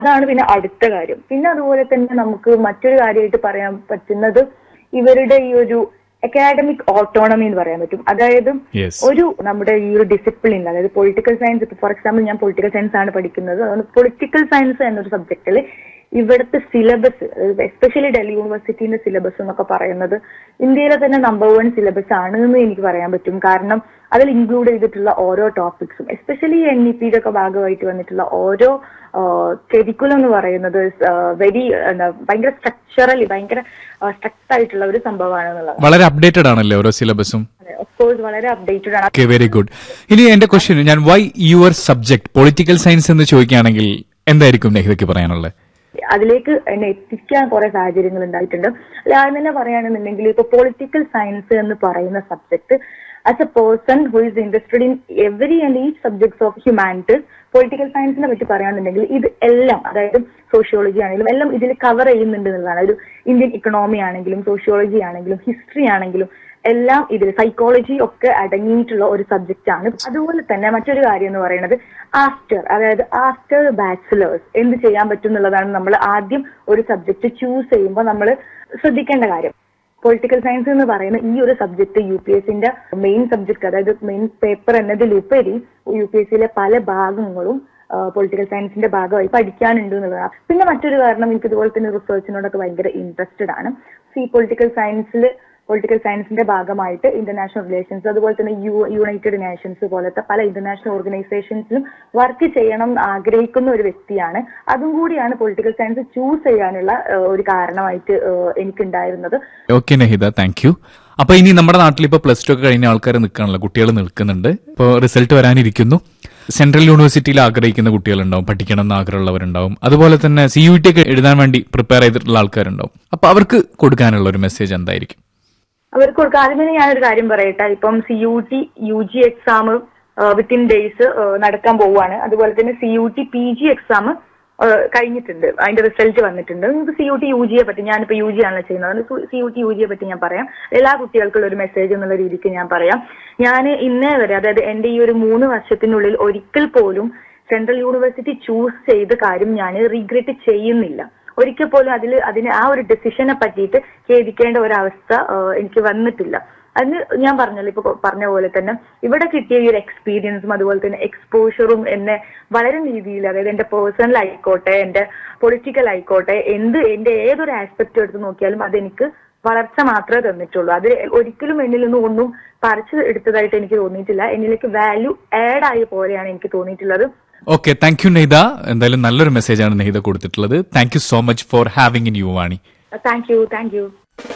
അതാണ് പിന്നെ അടുത്ത കാര്യം പിന്നെ അതുപോലെ തന്നെ നമുക്ക് മറ്റൊരു കാര്യമായിട്ട് പറയാൻ പറ്റുന്നത് ഇവരുടെ ഈ ഒരു അക്കാഡമിക് ഓട്ടോണമി എന്ന് പറയാൻ പറ്റും അതായത് യെസ് ഒരു നമ്മുടെ ഈ ഒരു ഡിസിപ്ലിൻ അതായത് പൊളിറ്റിക്കൽ സയൻസ് ഇപ്പൊ ഫോർ എക്സാമ്പിൾ ഞാൻ പൊളിറ്റിക്കൽ സയൻസ് ആണ് പഠിക്കുന്നത് അതുകൊണ്ട് പൊളിറ്റിക്കൽ സയൻസ് എന്നൊരു സബ്ജക്റ്റിൽ ഇവിടുത്തെ സിലബസ് എസ്പെഷ്യലി ഡൽഹി യൂണിവേഴ്സിറ്റിന്റെ സിലബസ് എന്നൊക്കെ പറയുന്നത് ഇന്ത്യയിലെ തന്നെ നമ്പർ വൺ സിലബസ് ആണ് എന്ന് എനിക്ക് പറയാൻ പറ്റും കാരണം അതിൽ ഇൻക്ലൂഡ് ചെയ്തിട്ടുള്ള ഓരോ ടോപ്പിക്സും എസ്പെഷ്യലി എൻ ഇ പിയുടെ ഒക്കെ ഭാഗമായിട്ട് വന്നിട്ടുള്ള ഓരോ കരിക്കുലം എന്ന് പറയുന്നത് വെരി ഭയങ്കര സ്ട്രക്ചറലി ഭയങ്കര സ്ട്രക്ചർ ആയിട്ടുള്ള ഒരു സംഭവമാണ് എന്നുള്ളത് വളരെ അപ്ഡേറ്റഡ് ആണല്ലേ ഓരോ സിലബസും ഓഫ് കോഴ്സ് വളരെ അപ്ഡേറ്റഡ് ആണ് ഓക്കെ വെരി ഗുഡ് ഇനി എന്റെ ക്വസ്റ്റ്യൻ ഞാൻ why your subject political science എന്ന് ചോദിക്കുകയാണെങ്കിൽ എന്തായിരിക്കും നെഹ്ദയ്ക്ക് പറയാനുള്ളത് അതിലേക്ക് എന്നെ എത്തിക്കാൻ കുറെ സാഹചര്യങ്ങൾ ഉണ്ടായിട്ടുണ്ട് അല്ല ആദ്യം തന്നെ പറയുകയാണെന്നുണ്ടെങ്കിൽ ഇപ്പൊ പൊളിറ്റിക്കൽ സയൻസ് എന്ന് പറയുന്ന subject as a person who is interested in every and each subjects of humanities political സയൻസിനെ പറ്റി പറയുകയാണെന്നുണ്ടെങ്കിൽ ഇത് എല്ലാം അതായത് സോഷ്യോളജി ആണെങ്കിലും എല്ലാം ഇതിൽ കവർ ചെയ്യുന്നുണ്ട് എന്നുള്ളതാണ് ഒരു ഇന്ത്യൻ ഇക്കണോമി ആണെങ്കിലും സോഷ്യോളജി ആണെങ്കിലും ഹിസ്റ്ററി ആണെങ്കിലും എല്ലാം ഇതിൽ സൈക്കോളജി ഒക്കെ അടങ്ങിയിട്ടുള്ള ഒരു സബ്ജക്റ്റ് ആണ് അതുപോലെ തന്നെ മറ്റൊരു കാര്യം എന്ന് പറയുന്നത് ആഫ്റ്റർ അതായത് ആഫ്റ്റർ ബാച്ചിലേഴ്സ് എന്ത് ചെയ്യാൻ പറ്റും എന്നുള്ളതാണ് നമ്മൾ ആദ്യം ഒരു സബ്ജക്ട് ചൂസ് ചെയ്യുമ്പോൾ നമ്മൾ ശ്രദ്ധിക്കേണ്ട കാര്യം പൊളിറ്റിക്കൽ സയൻസ് എന്ന് പറയുന്ന ഈ ഒരു സബ്ജക്ട് യു പി എസ് സിന്റെ മെയിൻ സബ്ജക്ട് അതായത് മെയിൻ പേപ്പർ എന്നതിലുപരി യു പി എസ് സിയിലെ പല ഭാഗങ്ങളും പൊളിറ്റിക്കൽ സയൻസിന്റെ ഭാഗമായി പഠിക്കാനുണ്ട് എന്നുള്ളതാണ് പിന്നെ മറ്റൊരു കാരണം എനിക്ക് ഇതുപോലെ തന്നെ റിസർച്ചിനോടൊക്കെ ഭയങ്കര ഇൻട്രസ്റ്റഡ് ആണ് സി പൊളിറ്റിക്കൽ സയൻസിൽ പൊളിറ്റിക്കൽ സയൻസിന്റെ ഭാഗമായിട്ട് ഇന്റർനാഷണൽ റിലേഷൻസ് അതുപോലെ തന്നെ യു യുണൈറ്റഡ് നേഷൻസ് പോലത്തെ പല ഇന്റർനാഷണൽ ഓർഗനൈസേഷൻസിലും വർക്ക് ചെയ്യണം എന്ന് ആഗ്രഹിക്കുന്ന ഒരു വ്യക്തിയാണ് അതും കൂടിയാണ് പൊളിറ്റിക്കൽ സയൻസ് ചൂസ് ചെയ്യാനുള്ള ഏഹ്, ഒരു കാരണമായിട്ട് ഏഹ്, എനിക്കുണ്ടായിരുന്നത് ഓക്കെ നഹിദ താങ്ക് യു അപ്പൊ ഇനി നമ്മുടെ നാട്ടിൽ ഇപ്പൊ പ്ലസ് ടു ഒക്കെ കഴിഞ്ഞ ആൾക്കാർ നിൽക്കാണല്ലോ കുട്ടികൾ നിൽക്കുന്നുണ്ട് ഇപ്പോൾ റിസൾട്ട് വരാനിരിക്കുന്നു സെൻട്രൽ യൂണിവേഴ്സിറ്റിയിൽ ആഗ്രഹിക്കുന്ന കുട്ടികളുണ്ടാവും പഠിക്കണം എന്ന് ആഗ്രഹമുള്ളവരുണ്ടാവും അതുപോലെ തന്നെ സി യു ടി ഒക്കെ എഴുതാൻ വേണ്ടി പ്രിപ്പയർ ചെയ്തിട്ടുള്ള ആൾക്കാരുണ്ടാവും അപ്പൊ അവർക്ക് കൊടുക്കാനുള്ള ഒരു മെസ്സേജ് എന്തായിരിക്കും അവർക്ക് കൊടുക്കുക ആദ്യമേ ഞാനൊരു കാര്യം പറയട്ടെ ഇപ്പം C U T U G exam within days നടക്കാൻ പോവുകയാണ് അതുപോലെ തന്നെ C U T P G exam കഴിഞ്ഞിട്ടുണ്ട് അതിന്റെ റിസൾട്ട് വന്നിട്ടുണ്ട് നിങ്ങൾക്ക് സി യു ടി യു ജിയെ പറ്റി ഞാനിപ്പോ യു ജി ആണല്ലോ ചെയ്യുന്നത് അതുകൊണ്ട് സി യു ടി യു ജിയെ പറ്റി ഞാൻ പറയാം എല്ലാ കുട്ടികൾക്കുള്ള ഒരു മെസ്സേജ് എന്നുള്ള രീതിക്ക് ഞാൻ പറയാം ഞാൻ ഇന്നേ വരെ അതായത് എന്റെ ഈ ഒരു മൂന്ന് വർഷത്തിനുള്ളിൽ ഒരിക്കൽ പോലും സെൻട്രൽ യൂണിവേഴ്സിറ്റി ചൂസ് ചെയ്ത കാര്യം ഞാൻ റിഗ്രറ്റ് ചെയ്യുന്നില്ല ഒരിക്കൽ പോലും അതിൽ അതിന് ആ ഒരു ഡെസിഷനെ പറ്റിയിട്ട് ഖേദിക്കേണ്ട ഒരവസ്ഥ ആഹ് എനിക്ക് വന്നിട്ടില്ല അതിന് ഞാൻ പറഞ്ഞല്ലോ ഇപ്പൊ പറഞ്ഞ പോലെ തന്നെ ഇവിടെ കിട്ടിയ ഈ ഒരു എക്സ്പീരിയൻസും അതുപോലെ തന്നെ എക്സ്പോഷറും എന്നെ വളരെ രീതിയിൽ അതായത് എന്റെ പേഴ്സണൽ ആയിക്കോട്ടെ എന്റെ പൊളിറ്റിക്കൽ ആയിക്കോട്ടെ എന്ത് എന്റെ ഏതൊരു ആസ്പെക്ട് എടുത്ത് നോക്കിയാലും അതെനിക്ക് വളർച്ച മാത്രമേ തന്നിട്ടുള്ളൂ അത് ഒരിക്കലും എന്നിൽ നിന്ന് ഒന്നും പറിച്ചു എടുത്തതായിട്ട് എനിക്ക് തോന്നിയിട്ടില്ല എന്നിലേക്ക് വാല്യൂ ആഡ് ആയ പോലെയാണ് എനിക്ക് തോന്നിയിട്ടുള്ളത് ഓക്കെ താങ്ക് യു നെയ്ത എന്തായാലും നല്ലൊരു മെസ്സേജാണ് നെയ്ത കൊടുത്തിട്ടുള്ളത് thank you so much for having in Yuvani thank you thank you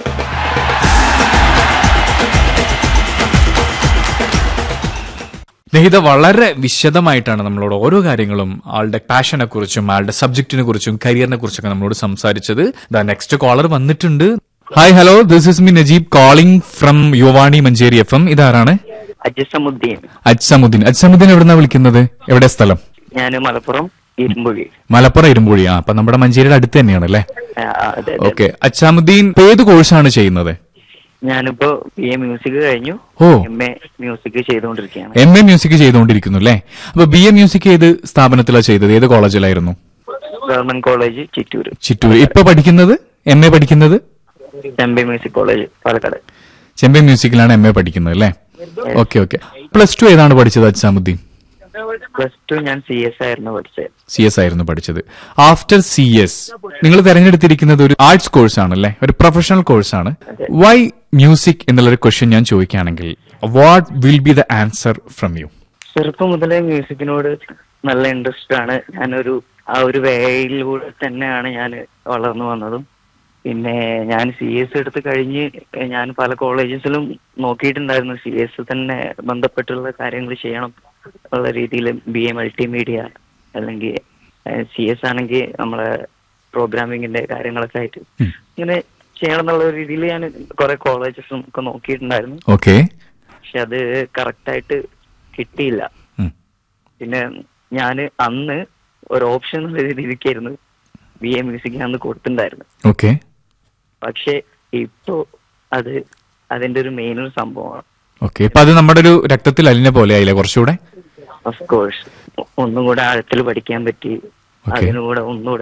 Nahida വളരെ വിശദമായിട്ടാണ് നമ്മളോട് ഓരോ കാര്യങ്ങളും ആളുടെ പാഷനെ കുറിച്ചും ആളുടെ സബ്ജക്റ്റിനെ കുറിച്ചും കരിയറിനെ കുറിച്ചൊക്കെ നമ്മളോട് സംസാരിച്ചത് ദ നെക്സ്റ്റ് കോളർ വന്നിട്ടുണ്ട് hi hello this is me Najeeb calling from Yuvani Manjeri F M ഇതാരാണ് അജസമുദ്ദീൻ അജ്സമുദ്ദീൻ അജ്സമുദ്ദീൻ എവിടുന്നാ വിളിക്കുന്നത് എവിടെ സ്ഥലം ഞാൻ മലപ്പുറം ഇരുമ്പുഴി മലപ്പുറം ഇരുമ്പുഴി ആ അപ്പൊ നമ്മുടെ മഞ്ചേരിയുടെ അടുത്ത് തന്നെയാണ് അല്ലേ ആ, ആ, അതെ അതെ. ഓക്കെ അച്ചാമുദ്ദീൻ ഇപ്പൊ ഏത് കോഴ്സാണ് ചെയ്യുന്നത് ഞാനിപ്പോ ബി എ മ്യൂസിക് കഴിഞ്ഞു ഓ. എം എ മ്യൂസിക് ചെയ്തുകൊണ്ടിരിക്കുകയാണ് എം എ മ്യൂസിക് ചെയ്തുകൊണ്ടിരിക്കുന്നു അല്ലേ അപ്പൊ ബി എ മ്യൂസിക് ഏത് സ്ഥാപനത്തിലാണ് ചെയ്തത് ഏത് കോളേജിലായിരുന്നു ഗവൺമെന്റ് കോളേജ് ചിറ്റൂര് ചിറ്റൂർ ഇപ്പൊ പഠിക്കുന്നത് എം എ പഠിക്കുന്നത് ചെമ്പൈ മ്യൂസിക് കോളേജ് പാലക്കാട് ചെമ്പൈ മ്യൂസിക്കിലാണ് എം എ പഠിക്കുന്നത് അല്ലേ ഓക്കെ ഓക്കെ പ്ലസ് ടു ഏതാണ് പഠിച്ചത് അച്ചാമുദ്ദീൻ പ്ലസ് ടു ഞാൻ സി എസ് ആയിരുന്നു പഠിച്ചത് സി എസ് ആയിരുന്നു പഠിച്ചത് ആഫ്റ്റർ സി എസ് നിങ്ങൾ തിരഞ്ഞെടുത്തിരിക്കുന്നത് ഒരു ആർട്സ് കോഴ്സ് ആണല്ലേ ഒരു പ്രൊഫഷണൽ കോഴ്സ് ആണ് വൈ മ്യൂസിക് എന്നുള്ളൊരു ക്വസ്റ്റ്യൻ ഞാൻ ചോദിക്കുകയാണെങ്കിൽ what will be the answer from you ചെറുപ്പം മുതലേ മ്യൂസിക്കിനോട് നല്ല ഇൻട്രസ്റ്റ് ആണ് ഞാനൊരു ആ ഒരു വേയിലൂടെ തന്നെയാണ് ഞാൻ വളർന്നു വന്നതും പിന്നെ ഞാൻ സി എസ് എടുത്ത് കഴിഞ്ഞ് ഞാൻ പല കോളേജസിലും നോക്കിയിട്ടുണ്ടായിരുന്നു സി എസ് തന്നെ ബന്ധപ്പെട്ടുള്ള കാര്യങ്ങൾ ചെയ്യണം ഉള്ള രീതിയിൽ ബി എ മൾട്ടിമീഡിയ അല്ലെങ്കിൽ സി എസ് ആണെങ്കിൽ നമ്മളെ പ്രോഗ്രാമിങ്ങിന്റെ കാര്യങ്ങളൊക്കെ ആയിട്ട് ഇങ്ങനെ ചെയ്യണം എന്നുള്ള രീതിയിൽ ഞാൻ കുറെ കോളേജസും ഒക്കെ നോക്കിയിട്ടുണ്ടായിരുന്നു ഓക്കെ പക്ഷെ അത് കറക്റ്റ് ആയിട്ട് കിട്ടിയില്ല പിന്നെ ഞാൻ അന്ന് ഒരു ഓപ്ഷൻ എന്നുള്ള രീതിക്കായിരുന്നു ബി എ മ്യൂസിക് അന്ന് കൊടുത്തിട്ടുണ്ടായിരുന്നു ഓക്കെ പക്ഷെ ഇപ്പോ അത് അതിന്റെ ഒരു മെയിൻ ഒരു സംഭവമാണ് ഓക്കെ ഇപ്പൊ അത് നമ്മുടെ ഒരു രക്തത്തിൽ അലിഞ്ഞ പോലെ ആയില്ലേ കുറച്ചുകൂടെ ഓഫ് കോഴ്സ് ഒന്നും കൂടെ ആഴത്തിൽ പഠിക്കാൻ പറ്റി Okay. അതിനുകൂടെ ഒന്നുകൂടെ